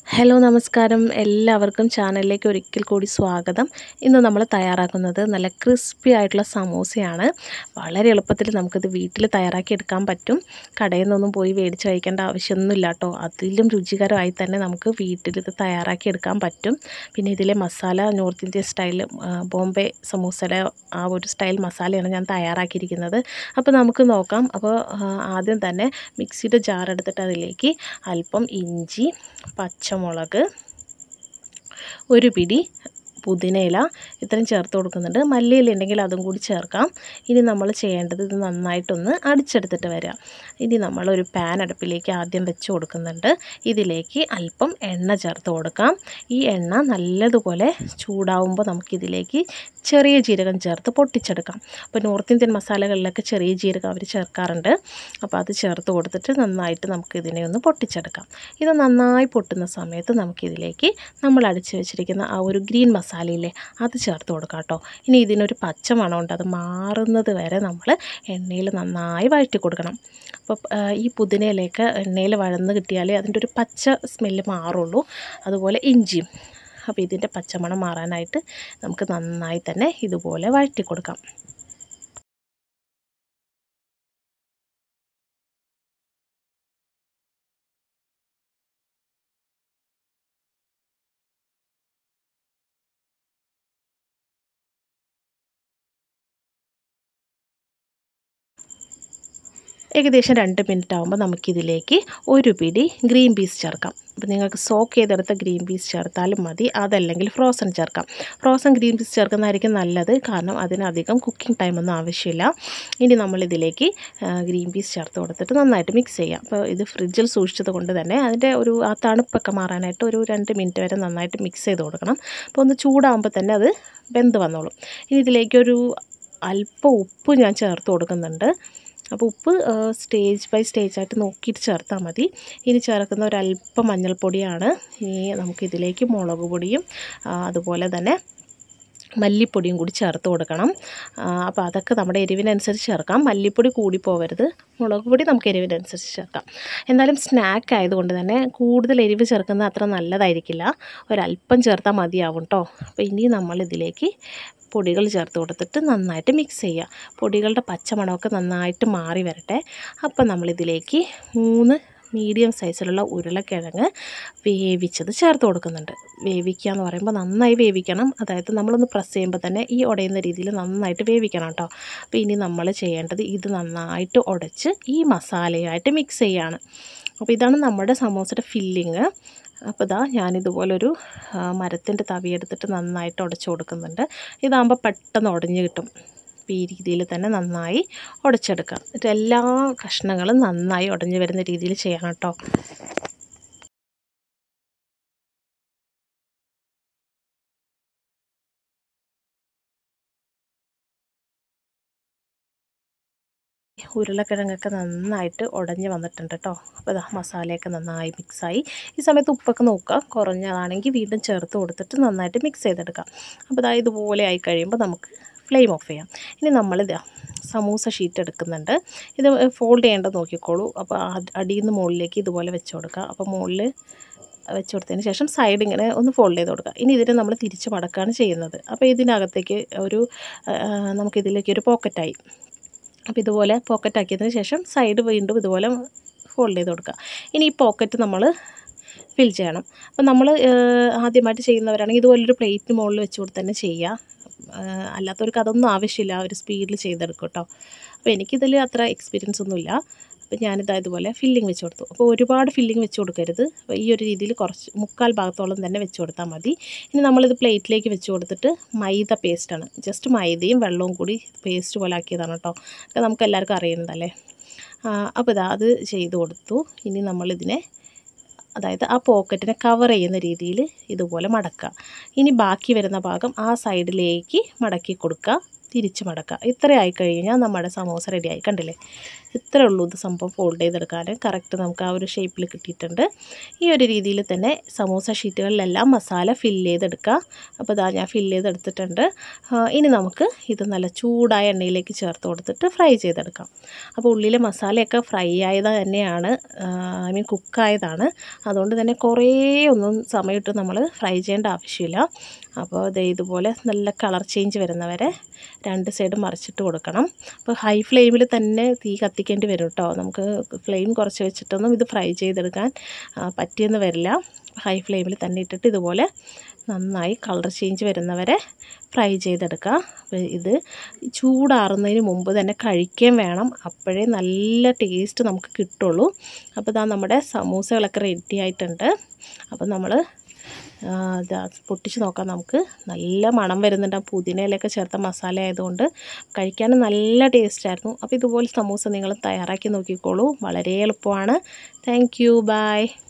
hello നമസ്കാരം എല്ലാവർക്കും ചാനലിലേക്ക് ഒരിക്കൽ കൂടി സ്വാഗതം ഇന്ന് നമ്മൾ തയ്യാറാക്കുന്നത് നല്ല ക്രിസ്പി ആയിട്ടുള്ള സമൂസയാണ് വളരെ എളുപ്പത്തിൽ നമുക്കിത് വീട്ടിൽ തയ്യാറാക്കി എടുക്കാൻ പറ്റും കടയിൽ നിന്നൊന്നും പോയി മേടിച്ച് കഴിക്കേണ്ട ആവശ്യമൊന്നുമില്ല കേട്ടോ അതിലും രുചികരമായി തന്നെ നമുക്ക് വീട്ടിൽ ഇത് തയ്യാറാക്കി എടുക്കാൻ പറ്റും പിന്നെ ഇതിലെ masala north Indian style Bombay സമൂസയുടെ ആ ഒരു സ്റ്റൈൽ മസാലയാണ് ഞാൻ തയ്യാറാക്കിയിരിക്കുന്നത് അപ്പോൾ നമുക്ക് നോക്കാം അപ്പോൾ ആദ്യം തന്നെ മിക്സിയുടെ ജാർ എടുത്തിട്ട് അതിലേക്ക് അല്പം ഇഞ്ചി പച്ചമുളക് ഒരു പിടി പുതിനയില ഇത്രയും ചേർത്ത് കൊടുക്കുന്നുണ്ട് മല്ലിയില ഉണ്ടെങ്കിൽ അതും കൂടി ചേർക്കാം ഇനി നമ്മൾ ചെയ്യേണ്ടത് ഇത് നന്നായിട്ടൊന്ന് അടിച്ചെടുത്തിട്ട് വരാം ഇനി നമ്മളൊരു പാൻ അടുപ്പിലേക്ക് ആദ്യം വെച്ച് കൊടുക്കുന്നുണ്ട് ഇതിലേക്ക് അല്പം എണ്ണ ചേർത്ത് കൊടുക്കാം ഈ എണ്ണ നല്ലതുപോലെ ചൂടാവുമ്പോൾ നമുക്കിതിലേക്ക് ചെറിയ ജീരകം ചേർത്ത് പൊട്ടിച്ചെടുക്കാം അപ്പോൾ നോർത്ത് ഇന്ത്യൻ മസാലകളിലൊക്കെ ചെറിയ ജീരകം അവർ ചേർക്കാറുണ്ട് അപ്പോൾ അത് ചേർത്ത് കൊടുത്തിട്ട് നന്നായിട്ട് നമുക്കിതിനെ ഒന്ന് പൊട്ടിച്ചെടുക്കാം ഇത് നന്നായി പൊട്ടുന്ന സമയത്ത് നമുക്കിതിലേക്ക് നമ്മൾ അടിച്ച് വെച്ചിരിക്കുന്ന ആ ഒരു ഗ്രീൻ മസാലയില്ലേ അത് ചേർത്ത് കൊടുക്കാം കേട്ടോ ഇനി ഇതിനൊരു പച്ച മണമുണ്ട് അത് മാറുന്നത് വരെ നമ്മൾ എണ്ണയിൽ നന്നായി വഴറ്റി കൊടുക്കണം അപ്പോൾ ഈ പുതിനയിലേക്ക് എണ്ണയിൽ വഴന്ന് കിട്ടിയാലേ അതിൻ്റെ ഒരു പച്ച സ്മെല്ല് മാറുള്ളൂ അതുപോലെ ഇഞ്ചിയും അപ്പോൾ ഇതിൻ്റെ പച്ചമണം മാറാനായിട്ട് നമുക്ക് നന്നായി തന്നെ ഇതുപോലെ വഴറ്റി കൊടുക്കാം ഏകദേശം രണ്ട് മിനിറ്റ് ആകുമ്പോൾ നമുക്കിതിലേക്ക് ഒരു പിടി ഗ്രീൻ പീസ് ചേർക്കാം അപ്പോൾ നിങ്ങൾക്ക് സോക്ക് ചെയ്തെടുത്ത ഗ്രീൻ പീസ് ചേർത്താലും മതി അതല്ലെങ്കിൽ ഫ്രോസൺ ചേർക്കാം ഫ്രോസൺ ഗ്രീൻ പീസ് ചേർക്കുന്നതായിരിക്കും നല്ലത് കാരണം അതിനധികം കുക്കിംഗ് ടൈമൊന്നും ആവശ്യമില്ല ഇനി നമ്മളിതിലേക്ക് ഗ്രീൻ പീസ് ചേർത്ത് കൊടുത്തിട്ട് നന്നായിട്ട് മിക്സ് ചെയ്യാം അപ്പോൾ ഇത് ഫ്രിഡ്ജിൽ സൂക്ഷിച്ചത് കൊണ്ട് തന്നെ അതിൻ്റെ ഒരു ആ തണുപ്പൊക്കെ മാറാനായിട്ട് ഒരു രണ്ട് മിനിറ്റ് വരെ നന്നായിട്ട് മിക്സ് ചെയ്ത് കൊടുക്കണം അപ്പോൾ ഒന്ന് ചൂടാകുമ്പോൾ തന്നെ അത് വെന്ത് വന്നോളും ഇനി ഇതിലേക്കൊരു അല്പം ഉപ്പ് ഞാൻ ചേർത്ത് കൊടുക്കുന്നുണ്ട് അപ്പോൾ ഉപ്പ് സ്റ്റേജ് ബൈ സ്റ്റേജ് ആയിട്ട് നോക്കിയിട്ട് ചേർത്താൽ മതി ഇനി ചേർക്കുന്ന ഒരല്പം മഞ്ഞൾപ്പൊടിയാണ് ഇനി നമുക്കിതിലേക്ക് മുളക് പൊടിയും അതുപോലെ തന്നെ മല്ലിപ്പൊടിയും കൂടി ചേർത്ത് കൊടുക്കണം അപ്പോൾ അതൊക്കെ നമ്മുടെ എരിവിനനുസരിച്ച് ചേർക്കാം മല്ലിപ്പൊടി കൂടി പോകരുത് മുളക് പൊടി നമുക്ക് എരിവിനനുസരിച്ച് ചേർക്കാം എന്നാലും സ്നാക്ക് ആയതുകൊണ്ട് തന്നെ കൂടുതൽ എരിവ് ചേർക്കുന്നത് അത്ര നല്ലതായിരിക്കില്ല ഒരല്പം ചേർത്താൽ മതിയാവും കേട്ടോ അപ്പോൾ ഇനി നമ്മൾ ഇതിലേക്ക് പൊടികൾ ചേർത്ത് കൊടുത്തിട്ട് നന്നായിട്ട് മിക്സ് ചെയ്യുക പൊടികളുടെ പച്ചമണമൊക്കെ നന്നായിട്ട് മാറി വരട്ടെ അപ്പം നമ്മളിതിലേക്ക് മൂന്ന് മീഡിയം സൈസിലുള്ള ഉരുളക്കിഴങ്ങ് വേവിച്ചത് ചേർത്ത് കൊടുക്കുന്നുണ്ട് വേവിക്കുക എന്ന് പറയുമ്പോൾ നന്നായി വേവിക്കണം അതായത് നമ്മളൊന്ന് പ്രസ് ചെയ്യുമ്പോൾ തന്നെ ഈ ഉടയുന്ന രീതിയിൽ നന്നായിട്ട് വേവിക്കണം കേട്ടോ അപ്പോൾ ഇനി നമ്മൾ ചെയ്യേണ്ടത് ഇത് നന്നായിട്ട് ഉടച്ച് ഈ മസാലയായിട്ട് മിക്സ് ചെയ്യുകയാണ് അപ്പോൾ ഇതാണ് നമ്മുടെ സമോസയുടെ ഫില്ലിങ് അപ്പോൾ ഇതാ ഞാനിതുപോലൊരു മരത്തിൻ്റെ തവി എടുത്തിട്ട് നന്നായിട്ട് ഉടച്ചു കൊടുക്കുന്നുണ്ട് ഇതാകുമ്പോൾ പെട്ടെന്ന് ഉടഞ്ഞ് കിട്ടും അപ്പോൾ ഈ രീതിയിൽ തന്നെ നന്നായി ഉടച്ചെടുക്കാം എന്നിട്ട് എല്ലാ കഷ്ണങ്ങളും നന്നായി ഉടഞ്ഞു വരുന്ന രീതിയിൽ ചെയ്യണം കേട്ടോ ഉരുളക്കിഴങ്ങൊക്കെ നന്നായിട്ട് ഉടഞ്ഞ് വന്നിട്ടുണ്ട് കേട്ടോ അപ്പോൾ ഇതാ മസാലയൊക്കെ നന്നായി മിക്സായി ഈ സമയത്ത് ഉപ്പൊക്കെ നോക്കുക കുറഞ്ഞതാണെങ്കിൽ വീണ്ടും ചേർത്ത് കൊടുത്തിട്ട് നന്നായിട്ട് മിക്സ് ചെയ്തെടുക്കാം അപ്പോൾ ഇതാ ഇതുപോലെ ആയി കഴിയുമ്പോൾ നമുക്ക് ഫ്ലെയിം ഓഫ് ചെയ്യാം ഇനി നമ്മളിതാ സമൂസ ഷീറ്റ് എടുക്കുന്നുണ്ട് ഇത് ഫോൾഡ് ചെയ്യേണ്ടത് നോക്കിക്കോളൂ അപ്പോൾ അടിയിൽ നിന്ന് മുകളിലേക്ക് ഇതുപോലെ വെച്ച് കൊടുക്കുക അപ്പോൾ മുകളിൽ വെച്ച് കൊടുത്തതിന് ശേഷം സൈഡ് ഇങ്ങനെ ഒന്ന് ഫോൾഡ് ചെയ്ത് കൊടുക്കുക ഇനി ഇതിനെ നമ്മൾ തിരിച്ച് മടക്കുകയാണ് ചെയ്യുന്നത് അപ്പോൾ ഇതിനകത്തേക്ക് ഒരു നമുക്കിതിലേക്ക് ഒരു പോക്കറ്റായി അപ്പോൾ ഇതുപോലെ പോക്കറ്റ് ആക്കിയതിന് ശേഷം സൈഡ് വീണ്ടും ഇതുപോലെ ഫോൾഡ് ചെയ്ത് കൊടുക്കുക ഇനി ഈ പോക്കറ്റ് നമ്മൾ ഫിൽ ചെയ്യണം അപ്പോൾ നമ്മൾ ആദ്യമായിട്ട് ചെയ്യുന്നവരാണെങ്കിൽ ഇതുപോലൊരു പ്ലേറ്റിന് മുകളിൽ വെച്ച് കൊടുത്ത് തന്നെ ചെയ്യുക അല്ലാത്തവർക്ക് അതൊന്നും ആവശ്യമില്ല ഒരു സ്പീഡിൽ ചെയ്തെടുക്കും കേട്ടോ അപ്പോൾ എനിക്കിതിൽ അത്ര എക്സ്പീരിയൻസ് ഒന്നുമില്ല അപ്പോൾ ഞാനിതാ ഇതുപോലെ ഫില്ലിങ് വെച്ച് കൊടുത്തു അപ്പോൾ ഒരുപാട് ഫില്ലിങ് വെച്ച് കൊടുക്കരുത് അപ്പോൾ ഈ ഒരു രീതിയിൽ കുറച്ച് മുക്കാൽ ഭാഗത്തോളം തന്നെ വെച്ച് കൊടുത്താൽ മതി ഇനി നമ്മളിത് പ്ലേറ്റിലേക്ക് വെച്ച് കൊടുത്തിട്ട് മൈദ പേസ്റ്റാണ് ജസ്റ്റ് മൈദയും വെള്ളവും കൂടി പേസ്റ്റ് പോലെ ആക്കിയതാണ് കേട്ടോ അത് നമുക്ക് എല്ലാവർക്കും അറിയുന്നതല്ലേ അപ്പോൾ ഇതാ അത് ചെയ്ത് കൊടുത്തു ഇനി നമ്മളിതിനെ അതായത് ആ പോക്കറ്റിനെ കവർ ചെയ്യുന്ന രീതിയിൽ ഇതുപോലെ മടക്കുക ഇനി ബാക്കി വരുന്ന ഭാഗം ആ സൈഡിലേക്ക് മടക്കി കൊടുക്കുക തിരിച്ച് മടക്കുക ഇത്ര ആയി കഴിഞ്ഞാൽ നമ്മുടെ സമോസ റെഡിയായി കണ്ടില്ലേ ഇത്രേ ഉള്ളൂ ഇത് സംഭവം ഫോൾഡ് ചെയ്തെടുക്കാൻ കറക്റ്റ് നമുക്ക് ആ ഒരു ഷേപ്പിൽ കിട്ടിയിട്ടുണ്ട് ഈ ഒരു രീതിയിൽ തന്നെ സമൂസ ഷീറ്റുകളിലെല്ലാം മസാല ഫില്ല് ചെയ്തെടുക്കുക അപ്പോൾ ഇതാ ഞാൻ ഫില്ല് ചെയ്തെടുത്തിട്ടുണ്ട് ആ, ഇനി നമുക്ക് ഇത് നല്ല ചൂടായ എണ്ണയിലേക്ക് ചേർത്ത് കൊടുത്തിട്ട് ഫ്രൈ ചെയ്തെടുക്കാം അപ്പോൾ ഉള്ളിലെ മസാലയൊക്കെ ഫ്രൈ ആയത് തന്നെയാണ് ഐ മീൻ കുക്കായതാണ് അതുകൊണ്ട് തന്നെ കുറേ ഒന്നും സമയത്ത് നമ്മൾ ഫ്രൈ ചെയ്യേണ്ട ആവശ്യമില്ല അപ്പോൾ ദേ ഇതുപോലെ നല്ല കളർ ചേഞ്ച് വരുന്നവരെ രണ്ട് സൈഡ് മറിച്ചിട്ട് കൊടുക്കണം അപ്പോൾ ഹൈ ഫ്ലെയിമിൽ തന്നെ തീ കത്തിക്കേണ്ടി വരും കേട്ടോ നമുക്ക് ഫ്ലെയിം കുറച്ച് വെച്ചിട്ടൊന്നും ഇത് ഫ്രൈ ചെയ്തെടുക്കാൻ ആ, പറ്റിയെന്ന് വരില്ല ഹൈ ഫ്ലെയിമിൽ തന്നെ ഇട്ടിട്ട് ഇതുപോലെ നന്നായി കളർ ചേഞ്ച് വരുന്നവരെ ഫ്രൈ ചെയ്തെടുക്കുക അപ്പോൾ ഇത് ചൂടാറുന്നതിന് മുമ്പ് തന്നെ കഴിക്കുകയും വേണം അപ്പോഴേ നല്ല ടേസ്റ്റ് നമുക്ക് കിട്ടുള്ളൂ അപ്പോൾ ഇതാ നമ്മുടെ സമൂസകളൊക്കെ റെഡി ആയിട്ടുണ്ട് അപ്പോൾ നമ്മൾ ഇതാ പൊട്ടിച്ച് നോക്കാം നമുക്ക് നല്ല മണം വരുന്നുണ്ട് ആ പുതിനയിലൊക്കെ ചേർത്ത മസാല ആയതുകൊണ്ട് കഴിക്കാനും നല്ല ടേസ്റ്റായിരുന്നു അപ്പോൾ ഇതുപോലെ സമൂസ നിങ്ങൾ തയ്യാറാക്കി നോക്കിക്കോളൂ വളരെ എളുപ്പമാണ് താങ്ക് യു ബൈ